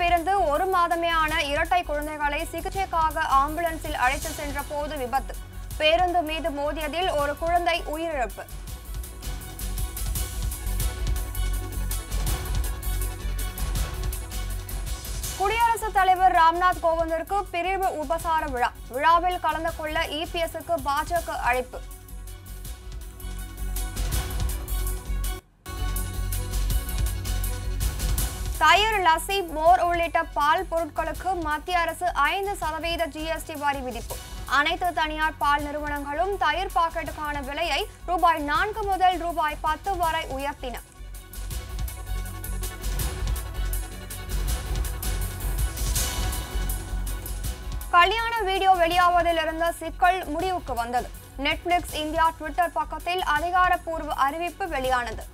பிறந்து ஒரு மாதமே ஆன இரட்டை குழந்தைகளை சிகிச்சைக்காக ஆம்புலன்ஸில் அழைத்து சென்ற போது விபத்து பேருந்து மீது மோதியதில் ஒரு குழந்தை உயிரிழப்பு குடியரசுத் தலைவர் ராம்நாத் கோவிந்திற்கு பிரிவு உபசார விழா விழாவில் கலந்து கொள்ள இபிஎஸ்க்கு பாஜக அழைப்பு தயிர் லசி மோர் உள்ளிட்ட பால் பொருட்களுக்கு மத்திய அரசு ஐந்து சதவீத ஜிஎஸ்டி வரி விதிப்பு அனைத்து தனியார் பால் நிறுவனங்களும் தயிர் பாக்கெட்டுக்கான விலையை ரூபாய் நான்கு முதல் ரூபாய் பத்து வரை உயர்த்தின கல்யாண வீடியோ வெளியாவதில் இருந்த சிக்கல் முடிவுக்கு வந்தது நெட்ஃபிளிக்ஸ் இந்தியா ட்விட்டர் பக்கத்தில் அதிகாரப்பூர்வ அறிவிப்பு வெளியானது